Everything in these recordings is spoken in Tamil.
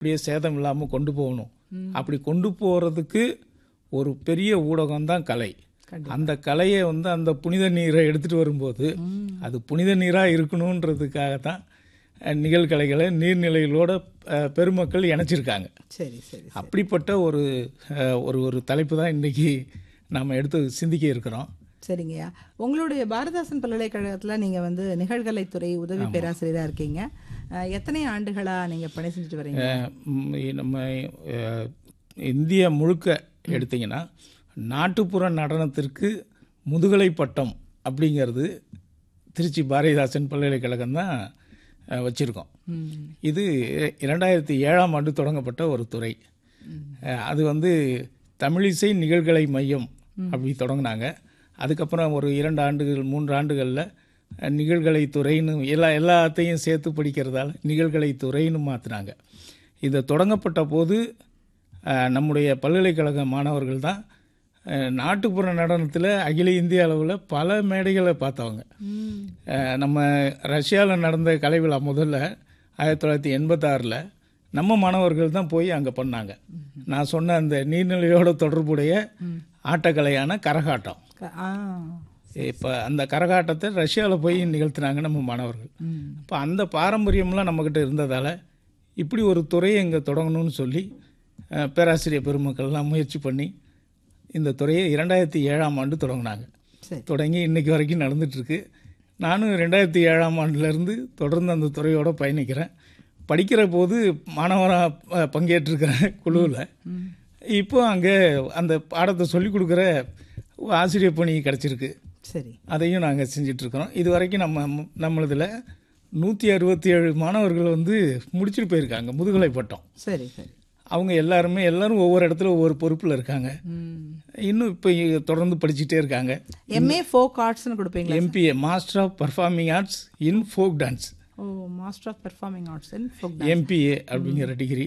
அப்படியே சேதம் இல்லாமல் கொண்டு போகணும் அப்படி கொண்டு போகிறதுக்கு ஒரு பெரிய ஊடகம் தான் கலை அந்த கலையை வந்து அந்த புனித நீரை எடுத்துகிட்டு வரும்போது அது புனித நீராக இருக்கணுன்றதுக்காக தான் அஹ், நிகழ்கலைகளை நீர்நிலைகளோட அஹ், பெருமக்கள் இணைச்சிருக்காங்க சரி சரி அப்படிப்பட்ட ஒரு அஹ், ஒரு ஒரு தலைப்பு தான் இன்றைக்கி நாம் எடுத்து சிந்திக்க இருக்கிறோம் சரிங்கய்யா உங்களுடைய பாரதாசன் பல்கலைக்கழகத்தில் நீங்கள் வந்து நிகழ்கலைத்துறை உதவி பேராசிரியராக இருக்கீங்க அஹ், எத்தனை ஆண்டுகளாக நீங்கள் பணி செஞ்சுட்டு வரீங்க அஹ், ம், நம்ம அஹ், இந்தியா முழுக்க எடுத்தீங்கன்னா நாட்டுப்புற நடனத்திற்கு முதுகலை பட்டம் அப்படிங்கிறது திருச்சி பாரதிதாசன் பல்கலைக்கழகம் தான் வச்சுருக்கோம் ம் இது இரண்டாயிரத்தி ஏழாம் ஆண்டு தொடங்கப்பட்ட ஒரு துறை அஹ், அது வந்து தமிழிசை நிகழ்கலை மையம் அப்படி தொடங்கினாங்க அதுக்கப்புறம் ஒரு இரண்டு ஆண்டுகள் மூன்று ஆண்டுகளில் நிகழ்கலை துறைன்னு எல்லா எல்லாத்தையும் சேர்த்து படிக்கிறதால நிகழ்கலை துறைன்னு மாற்றினாங்க இது தொடங்கப்பட்ட போது அஹ், நம்முடைய பல்கலைக்கழக மாணவர்கள் தான் அஹ், நாட்டுப்புற நடனத்தில் அகில இந்திய அளவில் பல மேடைகளை பார்த்தவங்க ம் அஹ் நம்ம ரஷ்யாவில் நடந்த கலை விழா முதல்ல ஆயிரத்தி தொள்ளாயிரத்தி எண்பத்தாறில் நம்ம மாணவர்கள் தான் போய் அங்கே பண்ணாங்க நான் சொன்ன அந்த நீர்நிலையோட தொடர்புடைய ஆட்டக்கலையான கரகாட்டம் க- ஆ இப்போ அந்த கரகாட்டத்தை ரஷ்யாவில் போய் நிகழ்த்தினாங்க நம்ம மாணவர்கள் ம் இப்போ அந்த பாரம்பரியம்லாம் நம்மக்கிட்ட இருந்ததால் இப்படி ஒரு துறையை இங்கே தொடங்கணும்னு சொல்லி அஹ், பேராசிரியர் பெருமக்கள்லாம் முயற்சி பண்ணி இந்த துறையை இரண்டாயிரத்தி ஏழாம் ஆண்டு தொடங்கினாங்க சரி தொடங்கி இன்னைக்கு வரைக்கும் நடந்துட்டுருக்கு நானும் ரெண்டாயிரத்தி ஏழாம் ஆண்டுலேருந்து தொடர்ந்து அந்த துறையோட பயணிக்கிறேன் படிக்கிற போது மாணவராக பங்கேற்றிருக்கிறேன் குழுவில் இப்போ அங்கே அந்த பாடத்தை சொல்லிக் கொடுக்குற ஆசிரியர் பணி கிடச்சிருக்கு சரி அதையும் நாங்கள் செஞ்சிட்ருக்கிறோம் இது வரைக்கும் நம்ம நம்மளதில் நூற்றி அறுபத்தி ஏழு மாணவர்கள் வந்து முடிச்சுட்டு போயிருக்காங்க முதுகலை பட்டம் சரி சரி அவங்க எல்லாருமே எல்லாரும் ஒவ்வொரு இடத்துல ஒவ்வொரு பொறுப்பில் இருக்காங்க ம் இன்னும் இப்போ தொடர்ந்து படிச்சுட்டே இருக்காங்க எம்ஏ ஃபோக் ஆர்ட்ஸ்னு கொடுப்பீங்களா MBA master of performing arts in folk dance oh master of performing arts in folk MBA அப்படிங்கிற டிகிரி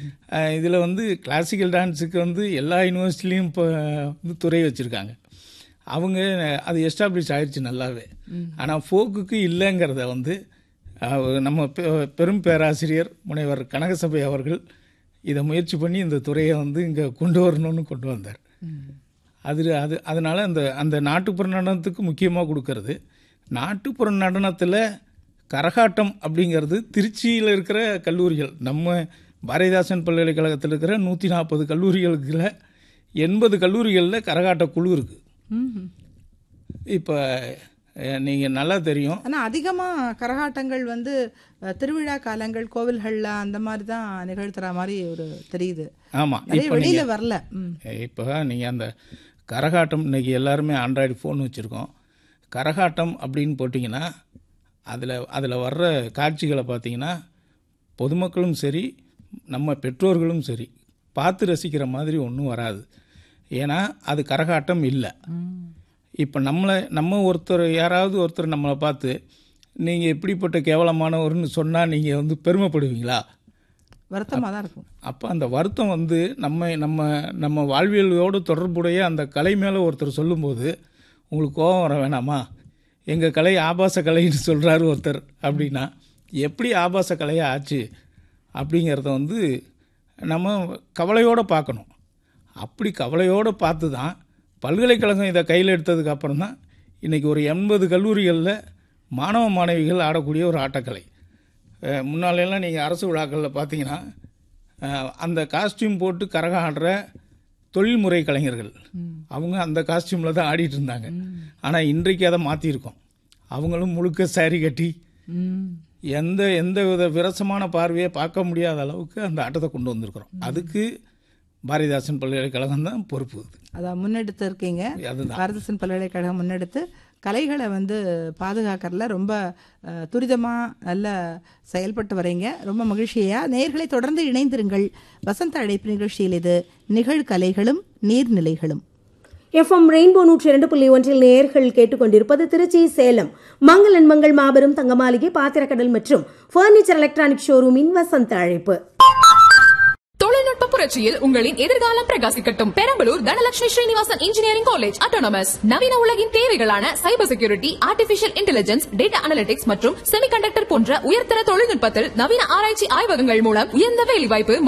இதில் வந்து கிளாசிக்கல் டான்ஸுக்கு வந்து எல்லா யூனிவர்சிட்டிலையும் இப்போ வந்து துறை வச்சுருக்காங்க அவங்க அது எஸ்டாப்ளிஷ் ஆயிடுச்சு நல்லாவே ஆனால் ஃபோக்குக்கு இல்லைங்கிறத வந்து அஹ், நம்ம பெ- பெரும் பேராசிரியர் முனைவர் கனகசபை அவர்கள் இதை முயற்சி பண்ணி இந்த துறையை வந்து இங்கே கொண்டு வரணும்னு கொண்டு வந்தார் அது அது அதனால் அந்த அந்த நாட்டுப்புற நடனத்துக்கு முக்கியமாக கொடுக்கறது நாட்டுப்புற நடனத்தில் கரகாட்டம் அப்படிங்கிறது திருச்சியில் இருக்கிற கல்லூரிகள் நம்ம பாரதிதாசன் பல்கலைக்கழகத்தில் இருக்கிற நூற்றி நாற்பது கல்லூரிகளுக்குள்ள எண்பது கல்லூரிகளில் கரகாட்ட குழு இருக்குது ம் இப்போ நீங்கள் நல்லா தெரியும் ஆனா அதிகமா கரகாட்டங்கள் வந்து அஹ், திருவிழா காலங்கள் கோவில்கள்ல அந்த மாதிரி தான் நிகழ்த்துற மாதிரி ஒரு தெரியுது ஆமாம் நிறைய இப்போ வெளியில வரல ம் இப்போ நீங்கள் அந்த கரகாட்டம் இன்னைக்கு எல்லாருமே ஆண்ட்ராய்டு ஃபோன் வச்சுருக்கோம் கரகாட்டம் அப்படின்னு போட்டிங்கன்னா அதில் அதில் வர்ற காட்சிகளை பார்த்தீங்கன்னா பொதுமக்களும் சரி நம்ம பெற்றோர்களும் சரி பார்த்து ரசிக்கிற மாதிரி ஒன்றும் வராது ஏன்னா அது கரகாட்டம் இல்லை ம் இப்போ நம்மளை நம்ம ஒருத்தர் யாராவது ஒருத்தர் நம்மளை பார்த்து நீங்கள் எப்படிப்பட்ட கேவலமானவர்னு சொன்னால் நீங்கள் வந்து பெருமைப்படுவீங்களா வருத்தமா தான் இருக்கும் அப்போ அந்த வருத்தம் வந்து நம்ம நம்ம நம்ம வாழ்வியலோடு தொடர்புடைய அந்த கலை மேலே ஒருத்தர் சொல்லும்போது உங்களுக்கு கோபம் வர வேணாமா எங்கள் கலை ஆபாச கலைன்னு சொல்கிறாரு ஒருத்தர் அப்படின்னா எப்படி ஆபாச கலையாக ஆச்சு அப்படிங்கிறத வந்து நம்ம கவலையோடு பார்க்கணும் அப்படி கவலையோடு பார்த்து தான் பல்கலைக்கழகம் இதை கையில் எடுத்ததுக்கு அப்புறம் தான் இன்றைக்கி ஒரு எண்பது கல்லூரிகளில் மாணவ மாணவிகள் ஆடக்கூடிய ஒரு ஆட்டக்கலை அஹ் முன்னாலெல்லாம் நீங்கள் அரசு விழாக்களில் பார்த்தீங்கன்னா அஹ் அந்த காஸ்டியூம் போட்டு கரகம் ஆடுற தொழில்முறை கலைஞர்கள் அவங்க அந்த காஸ்டியூமில் தான் ஆடிட்டு இருந்தாங்க ஆனால் இன்றைக்கு அதை மாற்றிருக்கோம் அவங்களும் முழுக்க saree கட்டி ம் எந்த எந்த வித விரசமான பார்வையை பார்க்க முடியாத அளவுக்கு அந்த ஆட்டத்தை கொண்டு வந்திருக்கிறோம் அதுக்கு பாரதிதாசன் பல்கலைக்கழகம் தான் பொறுப்பு இது. அதான் முன்னெடுத்து இருக்கீங்க அதுதான் பாரதசன் பல்கலைக்கழகம் முன்னெடுத்து கலைகளை வந்து பாதுகாக்கறதுல ரொம்ப அஹ், துரிதமா நல்ல செயல்பட்டு வரீங்க ரொம்ப மகிழ்ச்சியா நேர்களை தொடர்ந்து இணைந்திருங்கள் வசந்த அழைப்பு நிகழ்ச்சியில் இது நிகழ்கலைகளும் நீர்நிலைகளும் எஃப்எம் ரெயின்போ நூற்றி இரண்டு புள்ளி ஒன்றில் நேயர்கள் கேட்டுக்கொண்டிருப்பது திருச்சி சேலம் மங்களன் மங்கள் மாபெரும் தங்கமாளிகை பாத்திரக்கடல் மற்றும் பர்னிச்சர் எலக்ட்ரானிக் ஷோரூமின் வசந்த அழைப்பு தொழில்நுட்ப புரட்சியில் உங்களின் எதிர்காலம் பிரகாசிக்கட்டும் Perambalur Dhanalakshmi Srinivasan engineering college autonomous நவீன உலகின் தேவைகளான cyber security artificial intelligence data analytics மற்றும் செமிகண்டக்டர் போன்ற உயர்தர தொழில்நுட்பத்தில் நவீன ஆராய்ச்சி ஆய்வகங்கள் மூலம் உயர்ந்த வேலைவாய்ப்பு